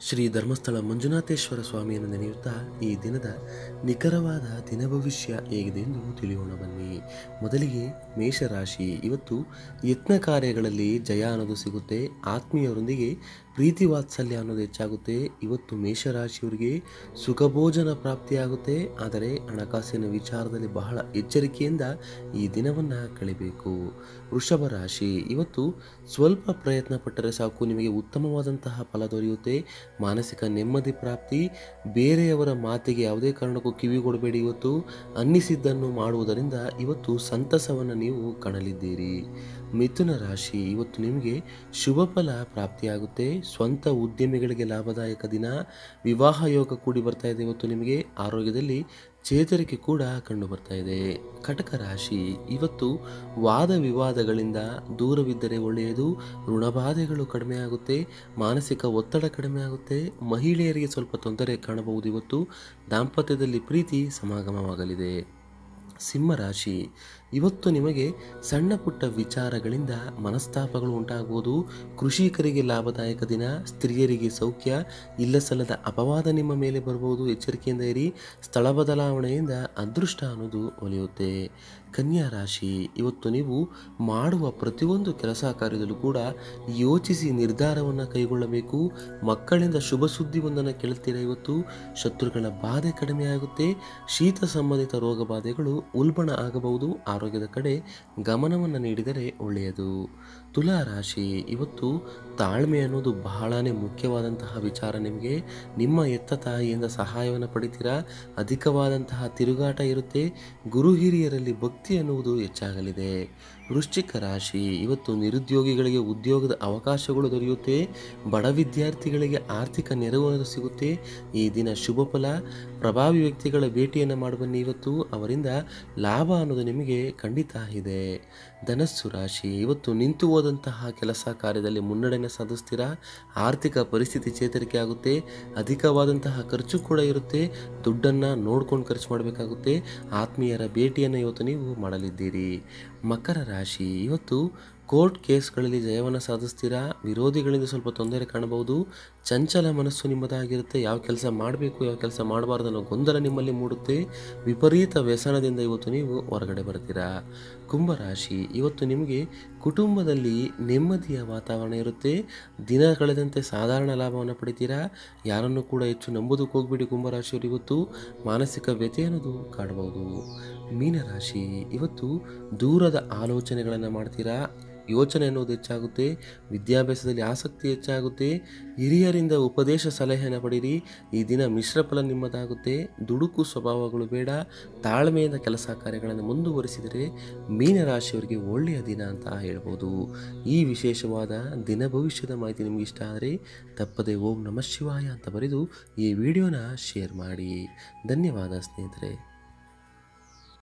ಶ್ರೀ ಧರ್ಮಸ್ಥಳ ಮಂಜುನಾಥೇಶ್ವರ ಸ್ವಾಮಿಯನ್ನು ನೆನೆಯುತ್ತಾ ಈ ದಿನದ ನಿಖರವಾದ ದಿನ ಭವಿಷ್ಯ ಹೇಗಿದೆ ಎಂದು ತಿಳಿಯೋಣ ಬನ್ನಿ ಮೊದಲಿಗೆ ಮೇಷರಾಶಿ ಇವತ್ತು ಯತ್ನ ಕಾರ್ಯಗಳಲ್ಲಿ ಜಯ ಅನ್ನೋದು ಸಿಗುತ್ತೆ ಆತ್ಮೀಯರೊಂದಿಗೆ ಪ್ರೀತಿ ವಾತ್ಸಲ್ಯ ಅನ್ನೋದು ಹೆಚ್ಚಾಗುತ್ತೆ ಇವತ್ತು ಮೇಷರಾಶಿಯವರಿಗೆ ಸುಖಭೋಜನ ಪ್ರಾಪ್ತಿಯಾಗುತ್ತೆ ಆದರೆ ಹಣಕಾಸಿನ ವಿಚಾರದಲ್ಲಿ ಬಹಳ ಎಚ್ಚರಿಕೆಯಿಂದ ಈ ದಿನವನ್ನು ಕಳಿಬೇಕು ವೃಷಭ ರಾಶಿ ಇವತ್ತು ಸ್ವಲ್ಪ ಪ್ರಯತ್ನ ಪಟ್ಟರೆ ಸಾಕು ನಿಮಗೆ ಉತ್ತಮವಾದಂತಹ ಫಲ ದೊರೆಯುತ್ತೆ ಮಾನಸಿಕ ನೆಮ್ಮದಿ ಪ್ರಾಪ್ತಿ ಬೇರೆಯವರ ಮಾತಿಗೆ ಯಾವುದೇ ಕಾರಣಕ್ಕೂ ಕಿವಿ ಕೊಡಬೇಡಿ ಇವತ್ತು ಅನ್ನಿಸಿದ್ದನ್ನು ಮಾಡುವುದರಿಂದ ಇವತ್ತು ಸಂತಸವನ್ನು ನೀವು ಕಾಣಲಿದ್ದೀರಿ ಮಿಥುನ ರಾಶಿ ಇವತ್ತು ನಿಮಗೆ ಶುಭ ಫಲ ಪ್ರಾಪ್ತಿಯಾಗುತ್ತೆ ಸ್ವಂತ ಉದ್ಯಮಿಗಳಿಗೆ ಲಾಭದಾಯಕ ದಿನ ವಿವಾಹ ಯೋಗ ಕೂಡಿ ಬರ್ತಾ ಇದೆ ಇವತ್ತು ನಿಮಗೆ ಆರೋಗ್ಯದಲ್ಲಿ ಚೇತರಿಕೆ ಕೂಡ ಕಂಡು ಬರ್ತಾ ಇದೆ ಕಟಕ ರಾಶಿ ಇವತ್ತು ವಾದ ವಿವಾದಗಳಿಂದ ದೂರವಿದ್ದರೆ ಒಳ್ಳೆಯದು ಋಣಬಾಧೆಗಳು ಕಡಿಮೆ ಆಗುತ್ತೆ ಮಾನಸಿಕ ಒತ್ತಡ ಕಡಿಮೆ ಆಗುತ್ತೆ ಮಹಿಳೆಯರಿಗೆ ಸ್ವಲ್ಪ ತೊಂದರೆ ಕಾಣಬಹುದು ಇವತ್ತು ದಾಂಪತ್ಯದಲ್ಲಿ ಪ್ರೀತಿ ಸಮಾಗಮವಾಗಲಿದೆ ಸಿಂಹರಾಶಿ ಇವತ್ತು ನಿಮಗೆ ಸಣ್ಣ ಪುಟ್ಟ ವಿಚಾರಗಳಿಂದ ಮನಸ್ತಾಪಗಳು ಉಂಟಾಗುವುದು ಕೃಷಿಕರಿಗೆ ಲಾಭದಾಯಕ ದಿನ ಸ್ತ್ರೀಯರಿಗೆ ಸೌಖ್ಯ ಇಲ್ಲ ಸಲ್ಲದ ಅಪವಾದ ನಿಮ್ಮ ಮೇಲೆ ಬರಬಹುದು ಎಚ್ಚರಿಕೆಯಿಂದ ಇರಿ ಸ್ಥಳ ಬದಲಾವಣೆಯಿಂದ ಅದೃಷ್ಟ ಅನ್ನೋದು ಒಲಿಯುತ್ತೆ ಕನ್ಯಾ ರಾಶಿ ಇವತ್ತು ನೀವು ಮಾಡುವ ಪ್ರತಿಯೊಂದು ಕೆಲಸ ಕಾರ್ಯದಲ್ಲೂ ಕೂಡ ಯೋಚಿಸಿ ನಿರ್ಧಾರವನ್ನು ಕೈಗೊಳ್ಳಬೇಕು ಮಕ್ಕಳಿಂದ ಶುಭ ಸುದ್ದಿಯೊಂದನ್ನು ಕೇಳುತ್ತೀರಾ ಇವತ್ತು ಶತ್ರುಗಳ ಬಾಧೆ ಕಡಿಮೆ ಆಗುತ್ತೆ ಶೀತ ಸಂಬಂಧಿತ ರೋಗ ಬಾಧೆಗಳು ಉಲ್ಬಣ ಆಗಬಹುದು ಆರೋಗ್ಯದ ಕಡೆ ಗಮನವನ್ನು ನೀಡಿದರೆ ಒಳ್ಳೆಯದು ತುಲಾ ರಾಶಿ ಇವತ್ತು ತಾಳ್ಮೆ ಅನ್ನೋದು ಬಹಳನೇ ಮುಖ್ಯವಾದಂತಹ ವಿಚಾರ ನಿಮಗೆ ನಿಮ್ಮ ಎತ್ತ ತಾಯಿಯಿಂದ ಸಹಾಯವನ್ನು ಪಡಿತೀರಾ ಅಧಿಕವಾದಂತಹ ತಿರುಗಾಟ ಇರುತ್ತೆ ಗುರು ಹಿರಿಯರಲ್ಲಿ ಭಕ್ತಿ ಅನ್ನುವುದು ಹೆಚ್ಚಾಗಲಿದೆ ವೃಶ್ಚಿಕ ರಾಶಿ ಇವತ್ತು ನಿರುದ್ಯೋಗಿಗಳಿಗೆ ಉದ್ಯೋಗದ ಅವಕಾಶಗಳು ದೊರೆಯುತ್ತೆ ಬಡ ವಿದ್ಯಾರ್ಥಿಗಳಿಗೆ ಆರ್ಥಿಕ ನೆರವು ಅನ್ನೋದು ಸಿಗುತ್ತೆ ಈ ದಿನ ಶುಭ ಫಲ ಪ್ರಭಾವಿ ವ್ಯಕ್ತಿಗಳ ಭೇಟಿಯನ್ನು ಮಾಡಬನ್ನಿ ಇವತ್ತು ಅವರಿಂದ ಲಾಭ ಅನ್ನೋದು ನಿಮಗೆ ಖಂಡಿತ ಇದೆ ಧನಸ್ಸು ರಾಶಿ ಇವತ್ತು ನಿಂತು ಹೋದಂತಹ ಕೆಲಸ ಕಾರ್ಯದಲ್ಲಿ ಮುನ್ನಡೆಯನ್ನು ಸಾಧಿಸ್ತೀರಾ ಆರ್ಥಿಕ ಪರಿಸ್ಥಿತಿ ಚೇತರಿಕೆ ಆಗುತ್ತೆ ಅಧಿಕವಾದಂತಹ ಖರ್ಚು ಕೂಡ ಇರುತ್ತೆ ದುಡ್ಡನ್ನು ನೋಡ್ಕೊಂಡು ಖರ್ಚು ಮಾಡಬೇಕಾಗುತ್ತೆ ಆತ್ಮೀಯರ ಭೇಟಿಯನ್ನು ಇವತ್ತು ನೀವು ಮಾಡಲಿದ್ದೀರಿ ಮಕರ ರಾಶಿ ಇವತ್ತು ಕೋರ್ಟ್ ಕೇಸ್ಗಳಲ್ಲಿ ಜಯವನ್ನು ಸಾಧಿಸ್ತೀರಾ ವಿರೋಧಿಗಳಿಂದ ಸ್ವಲ್ಪ ತೊಂದರೆ ಕಾಣಬಹುದು ಚಂಚಲ ಮನಸ್ಸು ನಿಮ್ಮದಾಗಿರುತ್ತೆ ಯಾವ ಕೆಲಸ ಮಾಡಬೇಕು ಯಾವ ಕೆಲಸ ಮಾಡಬಾರ್ದು ಅನ್ನೋ ಗೊಂದಲ ನಿಮ್ಮಲ್ಲಿ ಮೂಡುತ್ತೆ ವಿಪರೀತ ವ್ಯಸನದಿಂದ ಇವತ್ತು ನೀವು ಹೊರಗಡೆ ಬರ್ತೀರಾ ಕುಂಭರಾಶಿ ಇವತ್ತು ನಿಮಗೆ ಕುಟುಂಬದಲ್ಲಿ ನೆಮ್ಮದಿಯ ವಾತಾವರಣ ಇರುತ್ತೆ ದಿನ ಕಳೆದಂತೆ ಸಾಧಾರಣ ಲಾಭವನ್ನು ಪಡಿತೀರಾ ಯಾರನ್ನು ಕೂಡ ಹೆಚ್ಚು ನಂಬೋದಕ್ಕೆ ಹೋಗ್ಬಿಡಿ ಕುಂಭರಾಶಿಯವರು ಇವತ್ತು ಮಾನಸಿಕ ವ್ಯಥೆ ಅನ್ನೋದು ಕಾಣಬಹುದು ಮೀನರಾಶಿ ಇವತ್ತು ದೂರದ ಆಲೋಚನೆಗಳನ್ನು ಮಾಡ್ತೀರಾ ಯೋಚನೆ ಅನ್ನೋದು ಹೆಚ್ಚಾಗುತ್ತೆ ವಿದ್ಯಾಭ್ಯಾಸದಲ್ಲಿ ಆಸಕ್ತಿ ಹೆಚ್ಚಾಗುತ್ತೆ ಹಿರಿಯರಿಂದ ಉಪದೇಶ ಸಲಹೆಯನ್ನು ಪಡೀರಿ ಈ ದಿನ ಮಿಶ್ರ ಫಲ ನಿಮ್ಮದಾಗುತ್ತೆ ದುಡುಕು ಸ್ವಭಾವಗಳು ಬೇಡ ತಾಳ್ಮೆಯಿಂದ ಕೆಲಸ ಕಾರ್ಯಗಳನ್ನು ಮುಂದುವರಿಸಿದರೆ ಮೀನರಾಶಿಯವರಿಗೆ ಒಳ್ಳೆಯ ದಿನ ಅಂತ ಹೇಳ್ಬೋದು ಈ ವಿಶೇಷವಾದ ದಿನ ಭವಿಷ್ಯದ ಮಾಹಿತಿ ನಿಮಗೆ ಇಷ್ಟ ಆದರೆ ತಪ್ಪದೆ ಓಂ ನಮಃ ಶಿವಾಯ ಅಂತ ಬರೆದು ಈ ವಿಡಿಯೋನ ಶೇರ್ ಮಾಡಿ ಧನ್ಯವಾದ ಸ್ನೇಹಿತರೆ